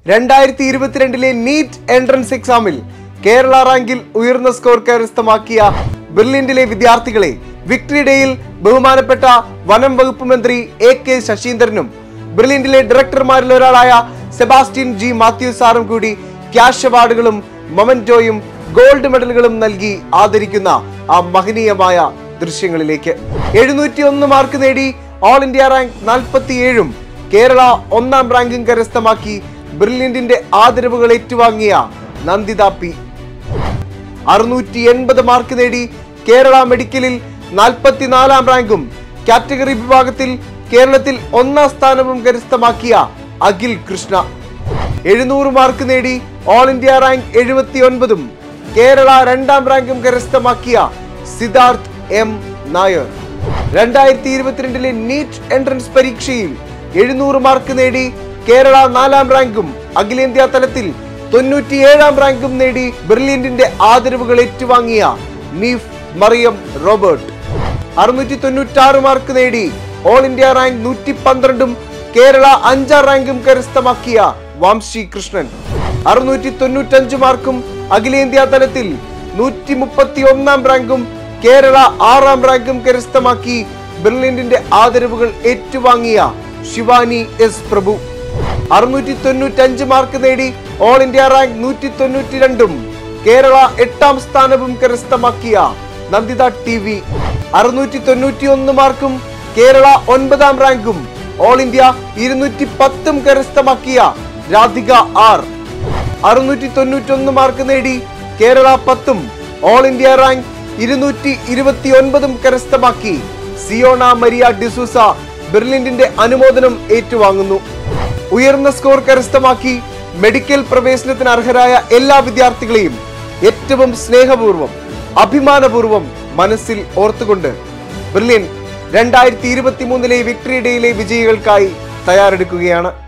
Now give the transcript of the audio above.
രണ്ടായിരത്തി ഇരുപത്തിരണ്ടിലെ NEET entrance എക്സാമിൽ കേരള റാങ്കിൽ ഉയർന്ന സ്കോർ കരസ്ഥമാക്കിയ ബെർലിനിലെ വിദ്യാർത്ഥികളെ വിക്ടറി ഡേയിൽ ബഹുമാനപ്പെട്ട വനം വകുപ്പ് മന്ത്രി എ കെ ശശീന്ദ്രനും ബ്രില്യന്റിലെ ഡയറക്ടർമാരിൽ ഒരാളായ സെബാസ്റ്റ്യൻ ജി മാത്യു സാറും കൂടി ക്യാഷ് അവാർഡുകളും മൊമന്റോയും ഗോൾഡ് മെഡലുകളും നൽകി ആദരിക്കുന്ന ആ മഹനീയമായ ദൃശ്യങ്ങളിലേക്ക് എഴുന്നൂറ്റി ഒന്ന് മാർക്ക് നേടി ഓൾ ഇന്ത്യ റാങ്ക് നാൽപ്പത്തിയേഴും കേരള ഒന്നാം റാങ്കും കരസ്ഥമാക്കി ബ്രില്യന്റിന്റെ ആദരവുകൾ ഏറ്റുവാങ്ങിയ നന്ദിത പി അറുന്നൂറ്റി എൺപത് മാർക്ക് നേടി കേരള മെഡിക്കലിൽ നാൽപ്പത്തിനാലാം റാങ്കും കാറ്റഗറി വിഭാഗത്തിൽ കേരളത്തിൽ ഒന്നാം സ്ഥാനവും കരസ്ഥമാക്കിയ അഖിൽ കൃഷ്ണ എഴുന്നൂറ് മാർക്ക് നേടി ഓൾ ഇന്ത്യ റാങ്ക് എഴുപത്തി ഒൻപതും കേരള രണ്ടാം റാങ്കും കരസ്ഥമാക്കിയ സിദ്ധാർത്ഥ് എം നായർ രണ്ടായിരത്തി ഇരുപത്തിരണ്ടിലെ നീറ്റ് എൻട്രൻസ് പരീക്ഷയിൽ എഴുന്നൂറ് മാർക്ക് നേടി കേരള നാലാം റാങ്കും അഖിലേന്ത്യാ തലത്തിൽ തൊണ്ണൂറ്റിയേഴാം റാങ്കും നേടി ബ്രില്യന്റിന്റെ ആദരവുകൾ ഏറ്റുവാങ്ങിയ നീഫ് മറിയം റോബർട്ട് അറുന്നൂറ്റി തൊണ്ണൂറ്റാറ് മാർക്ക് നേടി ഓൾ ഇന്ത്യ റാങ്ക് നൂറ്റി പന്ത്രണ്ടും കേരള അഞ്ചാം റാങ്കും കരസ്ഥമാക്കിയ വാംശി കൃഷ്ണൻ അറുന്നൂറ്റി തൊണ്ണൂറ്റഞ്ച് മാർക്കും അഖിലേന്ത്യാ തലത്തിൽ നൂറ്റി മുപ്പത്തി ഒന്നാം റാങ്കും കേരള ആറാം റാങ്കും കരസ്ഥമാക്കി ബ്രില്യന്റിന്റെ ആദരവുകൾ ഏറ്റുവാങ്ങിയ ശിവാനി എസ് പ്രഭു അറുന്നൂറ്റി തൊണ്ണൂറ്റഞ്ച് മാർക്ക് നേടി ഓൾ ഇന്ത്യ റാങ്ക് നൂറ്റി തൊണ്ണൂറ്റി രണ്ടും കേരള എട്ടാം സ്ഥാനവും കരസ്ഥമാക്കിയ നന്ദിത ടി വി അറുന്നൂറ്റി തൊണ്ണൂറ്റി ഒന്ന് മാർക്കും കേരള ഒൻപതാം റാങ്കും ഓൾ ഇന്ത്യ ഇരുന്നൂറ്റി പത്തും കരസ്ഥമാക്കിയ രാധിക ആർ അറുന്നൂറ്റി തൊണ്ണൂറ്റി ഒന്ന് മാർക്ക് നേടി കേരള പത്തും ഓൾ ഇന്ത്യ റാങ്ക് ഇരുന്നൂറ്റി ഇരുപത്തി ഒൻപതും കരസ്ഥമാക്കി സിയോണ മരിയ ഡിസൂസ ബെർലിൻഡിന്റെ അനുമോദനം ഏറ്റുവാങ്ങുന്നു ഉയർന്ന സ്കോർ കരസ്ഥമാക്കി മെഡിക്കൽ പ്രവേശനത്തിന് അർഹരായ എല്ലാ വിദ്യാർത്ഥികളെയും ഏറ്റവും സ്നേഹപൂർവ്വം അഭിമാനപൂർവ്വം മനസ്സിൽ ഓർത്തുകൊണ്ട് ബ്രില്യൻ രണ്ടായിരത്തി ഇരുപത്തി മൂന്നിലെ വിക്ടറി ഡേയിലെ വിജയികൾക്കായി തയ്യാറെടുക്കുകയാണ്